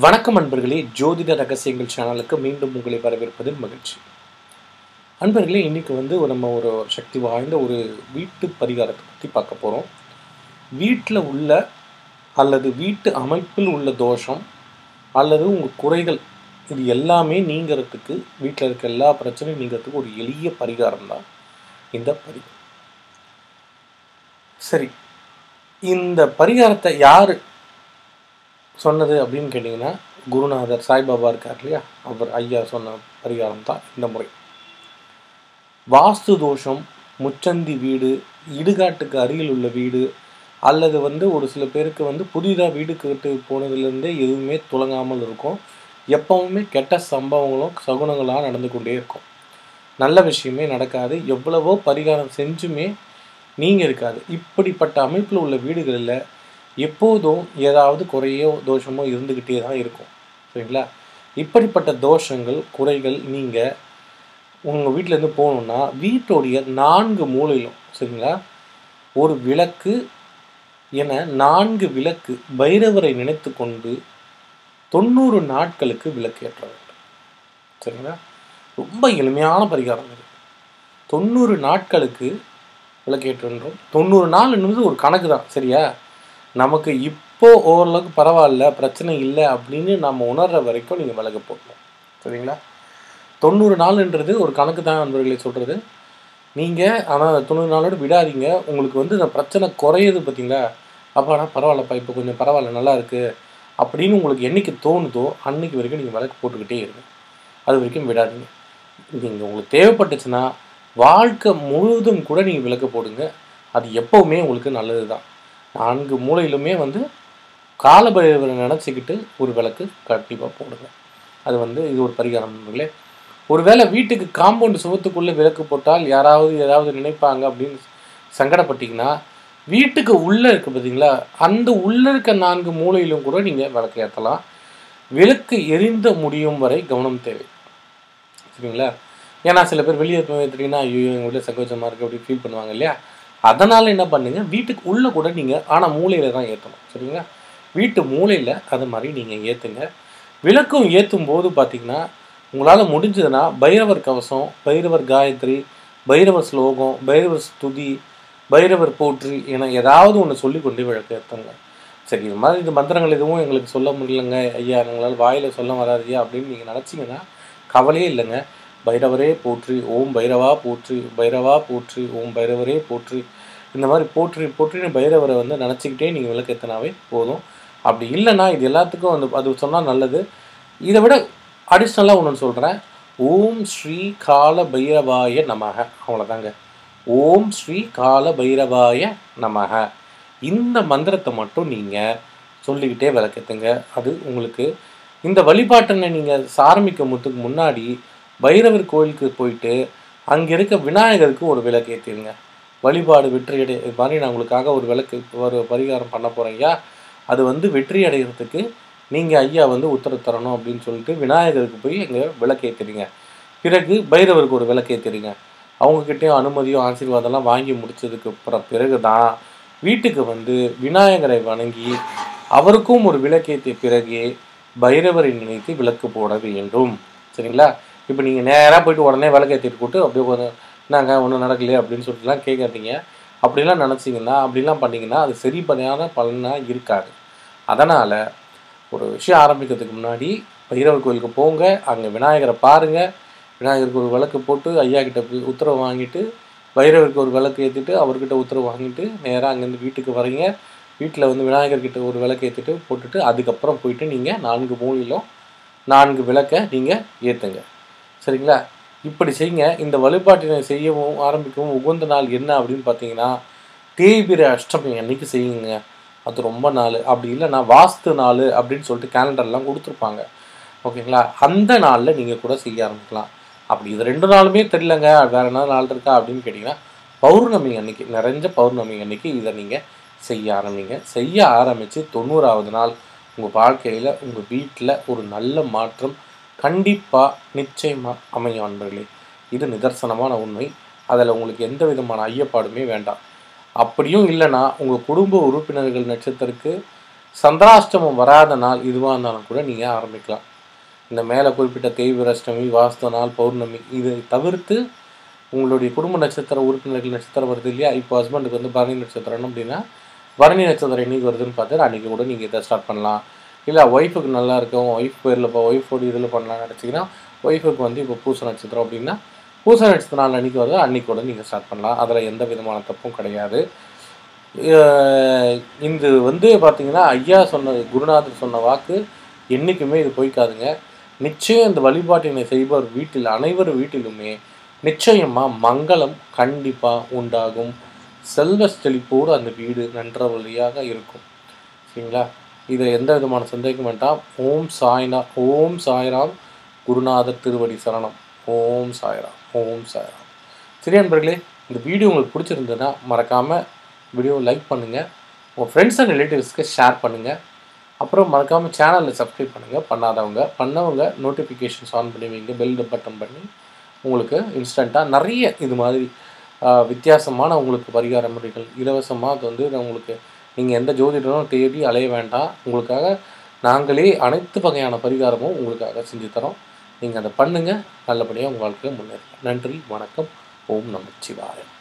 வணக்கம் அன்பர்களே ஜோதிட ரகசியங்கள் சேனலுக்கு மீண்டும் உங்களை வரவேற்பதில் மகிழ்ச்சி அன்பர்களே இன்னைக்கு வந்து நம்ம ஒரு சக்தி வாய்ந்த ஒரு வீட்டு பரிகாரத்தை பற்றி பார்க்க போகிறோம் வீட்டில் உள்ள அல்லது வீட்டு அமைப்பில் உள்ள தோஷம் அல்லது உங்கள் குறைகள் இது எல்லாமே நீங்கிறதுக்கு வீட்டில் இருக்க எல்லா பிரச்சனையும் நீங்கிறதுக்கு ஒரு எளிய பரிகாரம் தான் இந்த பரிகாரம் சரி இந்த பரிகாரத்தை யார் சொன்னது அப்படின்னு கேட்டிங்கன்னா குருநாதர் சாய்பாபா இருக்கார் இல்லையா அவர் ஐயா சொன்ன பரிகாரம் தான் இந்த முறை வாஸ்து தோஷம் முச்சந்தி வீடு இடுகாட்டுக்கு அருகில் உள்ள வீடு அல்லது வந்து ஒரு சில பேருக்கு வந்து புதிதாக வீடு கட்டு போனதுலேருந்தே எதுவுமே துலங்காமல் இருக்கும் எப்பவுமே கெட்ட சம்பவங்களும் சகுனங்களாக நடந்து கொண்டே இருக்கும் நல்ல விஷயமே நடக்காது எவ்வளவோ பரிகாரம் செஞ்சுமே நீங்கள் இருக்காது இப்படிப்பட்ட அமைப்பில் உள்ள வீடுகளில் எப்போதும் ஏதாவது குறையோ தோஷமோ இருந்துக்கிட்டே தான் இருக்கும் சரிங்களா இப்படிப்பட்ட தோஷங்கள் குறைகள் நீங்கள் உங்கள் வீட்டிலேருந்து போகணுன்னா வீட்டோடைய நான்கு மூலையிலும் சரிங்களா ஒரு விளக்கு என நான்கு விளக்கு பைரவரை நினைத்து கொண்டு தொண்ணூறு நாட்களுக்கு விளக்கு ஏற்ற வேண்டும் சரிங்களா ரொம்ப எளிமையான பரிகாரம் இது தொண்ணூறு நாட்களுக்கு விளக்கேற்றுன்றோம் தொண்ணூறு நாள் என்பது ஒரு கணக்கு தான் சரியா நமக்கு இப்போ ஓரளவுக்கு பரவாயில்ல பிரச்சனை இல்லை அப்படின்னு நம்ம உணர்ற வரைக்கும் நீங்கள் விலக போடணும் சரிங்களா தொண்ணூறு நாள்ன்றது ஒரு கணக்கு தான் நண்பர்களை சொல்கிறது நீங்கள் ஆனால் தொண்ணூறு நாளோடு விடாதீங்க உங்களுக்கு வந்து இந்த பிரச்சனை குறையுது பார்த்தீங்களா அப்பாடா பரவாயில்லப்பா இப்போ கொஞ்சம் பரவாயில்ல நல்லா இருக்குது அப்படின்னு உங்களுக்கு என்றைக்கு தோணுதோ அன்னைக்கு வரைக்கும் நீங்கள் விளக்கு போட்டுக்கிட்டே இருங்க அது வரைக்கும் விடாதீங்க நீங்கள் உங்களுக்கு தேவைப்பட்டுச்சுன்னா வாழ்க்கை முழுவதும் கூட நீங்கள் விளக்கு போடுங்க அது எப்போவுமே உங்களுக்கு நல்லது தான் நான்கு மூலையிலுமே வந்து காலபைரவரை நினச்சிக்கிட்டு ஒரு விளக்கு கண்டிப்பாக போடுங்க அது வந்து இது ஒரு பரிகாரம் நண்பர்களே ஒருவேளை வீட்டுக்கு காம்பவுண்டு சுவத்துக்குள்ளே விளக்கு போட்டால் யாராவது ஏதாவது நினைப்பாங்க அப்படின்னு சங்கடப்பட்டீங்கன்னா வீட்டுக்கு உள்ளே இருக்கு பார்த்தீங்களா அந்த உள்ளே இருக்க நான்கு மூலையிலும் கூட நீங்கள் விளக்கு ஏற்றலாம் விளக்கு எரிந்த முடியும் வரை கவனம் தேவை சரிங்களா ஏன்னா சில பேர் வெளியே ஏற்றுறீங்கன்னா ஐயோ எங்கள் வீட்டில் சங்கோச்சமாக இருக்குது அப்படி ஃபீல் பண்ணுவாங்க இல்லையா அதனால் என்ன பண்ணுங்க வீட்டுக்கு உள்ளே கூட நீங்கள் ஆனால் மூலையில் தான் ஏற்றணும் சரிங்களா வீட்டு மூலையில் அது மாதிரி நீங்கள் ஏற்றுங்க விளக்கும் ஏற்றும் போது பார்த்தீங்கன்னா உங்களால் முடிஞ்சதுன்னா பைரவர் கவசம் பைரவர் காயத்ரி பைரவர் ஸ்லோகம் பைரவர் ஸ்துதி பைரவர் போற்றி என ஏதாவது ஒன்று சொல்லி கொண்டு விளக்கு ஏற்றுங்க சரி இது மாதிரி இந்த மந்திரங்கள் எதுவும் எங்களுக்கு சொல்ல முடியலங்க ஐயா எங்களால் வாயில் சொல்ல வராதியா அப்படின்னு நீங்கள் நினச்சிங்கன்னா கவலையே இல்லைங்க பைரவரே போற்றி ஓம் பைரவா போற்றி பைரவா போற்றி ஓம் பைரவரே போற்றி இந்த மாதிரி போற்றி போற்றின்னு பைரவரை வந்து நினச்சிக்கிட்டே நீங்கள் விளக்கேற்றினாவே போதும் அப்படி இல்லைன்னா இது எல்லாத்துக்கும் வந்து அது சொன்னால் நல்லது இதை விட அடிஷ்னலாக ஒன்று சொல்கிறேன் ஓம் ஸ்ரீ கால பைரவாய நமக அவ்வளோதாங்க ஓம் ஸ்ரீ கால பைரவாய நமக இந்த மந்திரத்தை மட்டும் நீங்கள் சொல்லிக்கிட்டே விளக்கத்துங்க அது உங்களுக்கு இந்த வழிபாட்டினை நீங்கள் ஆரம்பிக்கும் முத்துக்கு முன்னாடி பைரவர் கோயிலுக்கு போயிட்டு அங்கே இருக்க விநாயகருக்கு ஒரு விளக்கு ஏற்றிடுங்க வழிபாடு வெற்றி அடை இது மாதிரி நான் உங்களுக்காக ஒரு விளக்கு ஒரு பரிகாரம் பண்ண போகிறேன் ஐயா அது வந்து வெற்றி அடைகிறதுக்கு நீங்கள் ஐயா வந்து உத்தரவு தரணும் அப்படின்னு சொல்லிட்டு விநாயகருக்கு போய் அங்கே விளக்கு ஏற்றுறீங்க பிறகு பைரவருக்கு ஒரு விளக்கு ஏற்றுறீங்க அவங்கக்கிட்டேயும் அனுமதியும் ஆசீர்வாதம்லாம் வாங்கி முடிச்சதுக்கு அப்புறம் பிறகு தான் வீட்டுக்கு வந்து விநாயகரை வணங்கி அவருக்கும் ஒரு விளக்கேற்றிய பிறகு பைரவரை நினைத்து விளக்கு போட வேண்டும் சரிங்களா இப்போ நீங்கள் நேராக போயிட்டு உடனே விளக்கேற்றிட்டு போட்டு அப்படியே கொஞ்சம் என்னங்க ஒன்றும் நடக்கலையே அப்படின்னு சொல்லிட்டுலாம் கேட்காதீங்க அப்படிலாம் நினச்சிங்கன்னா அப்படிலாம் பண்ணிங்கன்னா அது சரிப்படையான பலனாக இருக்காது அதனால் ஒரு விஷயம் ஆரம்பிக்கிறதுக்கு முன்னாடி பைரவர் கோயிலுக்கு போங்க அங்கே விநாயகரை பாருங்கள் விநாயகருக்கு ஒரு விளக்கு போட்டு ஐயா கிட்ட போய் உத்தரவு வாங்கிட்டு பைரவருக்கு ஒரு விளக்கு ஏற்றிட்டு அவர்கிட்ட உத்தரவு வாங்கிட்டு நேராக அங்கேருந்து வீட்டுக்கு வரீங்க வீட்டில் வந்து விநாயகர்கிட்ட ஒரு விளக்கு ஏற்றிட்டு போட்டுட்டு அதுக்கப்புறம் போயிட்டு நீங்கள் நான்கு மூலையிலும் நான்கு விளக்கை நீங்கள் ஏற்றுங்க சரிங்களா இப்படி செய்யுங்க இந்த வழிபாட்டினை செய்யவும் ஆரம்பிக்கவும் உகந்த நாள் என்ன அப்படின்னு பார்த்தீங்கன்னா தேய்பிர அஷ்டமி அன்னைக்கு செய்யுங்க அது ரொம்ப நாள் அப்படி இல்லைன்னா வாஸ்து நாள் அப்படின்னு சொல்லிட்டு கேலண்டர்லாம் கொடுத்துருப்பாங்க ஓகேங்களா அந்த நாளில் நீங்கள் கூட செய்ய ஆரம்பிக்கலாம் அப்படி இது ரெண்டு நாளுமே தெரிலங்க வேறு என்ன நாள் இருக்கா அப்படின்னு கேட்டிங்கன்னா பௌர்ணமி அன்னைக்கு நிறைஞ்ச பௌர்ணமி அன்னைக்கு இதை நீங்கள் செய்ய ஆரம்பிங்க செய்ய ஆரம்பித்து தொண்ணூறாவது நாள் உங்கள் வாழ்க்கையில் உங்கள் வீட்டில் ஒரு நல்ல மாற்றம் கண்டிப்பாக நிச்சயமாக அமையும் அன்பர்களே இது நிதர்சனமான உண்மை அதில் உங்களுக்கு எந்த விதமான ஐயப்பாடுமே வேண்டாம் அப்படியும் இல்லைன்னா உங்கள் குடும்ப உறுப்பினர்கள் நட்சத்திரக்கு சந்திராஷ்டமம் வராத நாள் இதுவாக இருந்தாலும் கூட நீங்கள் ஆரம்பிக்கலாம் இந்த மேலே குறிப்பிட்ட தேய்விரஷ்டமி வாஸ்து நாள் பௌர்ணமி இதை தவிர்த்து உங்களுடைய குடும்ப நட்சத்திர உறுப்பினர்கள் நட்சத்திரம் வருது இல்லையா இப்போ ஹஸ்பண்டுக்கு வந்து பரணி நட்சத்திரம் அப்படின்னா பரணி நட்சத்திரம் என்னைக்கு வருதுன்னு பார்த்து அன்றைக்கி கூட நீங்கள் இதை ஸ்டார்ட் பண்ணலாம் இல்லை ஒய்ஃபுக்கு நல்லா இருக்கும் ஒய்ஃப் பேரில் இப்போ ஒய்ஃபோட இதில் பண்ணலாம்னு நினச்சிங்கன்னா ஒய்ஃபுக்கு வந்து இப்போ பூச நட்சத்திரம் அப்படின்னா பூச நட்சத்திரம் நாள் அன்றைக்கி வருது அன்றைக்கி கூட நீங்கள் ஸ்டார்ட் பண்ணலாம் அதில் எந்த விதமான தப்பும் கிடையாது அஹ் இது வந்து பார்த்தீங்கன்னா ஐயா சொன்ன குருநாதர் சொன்ன வாக்கு என்றைக்குமே இது பொய்க்காதுங்க நிச்சயம் இந்த வழிபாட்டினை செய்பவர் வீட்டில் அனைவர் வீட்டிலுமே நிச்சயமாக மங்களம் கண்டிப்பாக உண்டாகும் செல்வ செழிப்போடு அந்த வீடு நன்ற வழியாக இருக்கும் சரிங்களா இதில் எந்த விதமான சந்தேகம் வேண்டாம் ஓம் சாய்னா ஓம் சாய்ராம் குருநாதர் திருவடி சரணம் ஓம் சாய்ராம் ஓம் சாய்ராம் சரி நண்பர்களே இந்த வீடியோ உங்களுக்கு பிடிச்சிருந்ததுன்னா மறக்காமல் வீடியோ லைக் பண்ணுங்கள் உங்கள் ஃப்ரெண்ட்ஸ் அண்ட் ரிலேட்டிவ்ஸ்க்கு ஷேர் பண்ணுங்கள் அப்புறம் மறக்காமல் சேனலில் சப்ஸ்கிரைப் பண்ணுங்கள் பண்ணாதவங்க பண்ணவங்க நோட்டிஃபிகேஷன்ஸ் ஆன் பண்ணி வைங்க பெல் பட்டன் பண்ணி உங்களுக்கு இன்ஸ்டண்ட்டாக நிறைய இது மாதிரி ஆஹ், வித்தியாசமான உங்களுக்கு பரிகார முறைகள் இலவசமாக அது வந்து நான் உங்களுக்கு நீங்கள் எந்த ஜோதிடரும் தேடி அலைய வேண்டாம் உங்களுக்காக நாங்களே அனைத்து வகையான பரிகாரமும் உங்களுக்காக செஞ்சு தரோம் நீங்கள் அதை பண்ணுங்கள் நல்லபடியாக உங்கள் வாழ்க்கையை முன்னேறலாம் நன்றி வணக்கம் ஓம் நமச்சிவாயம்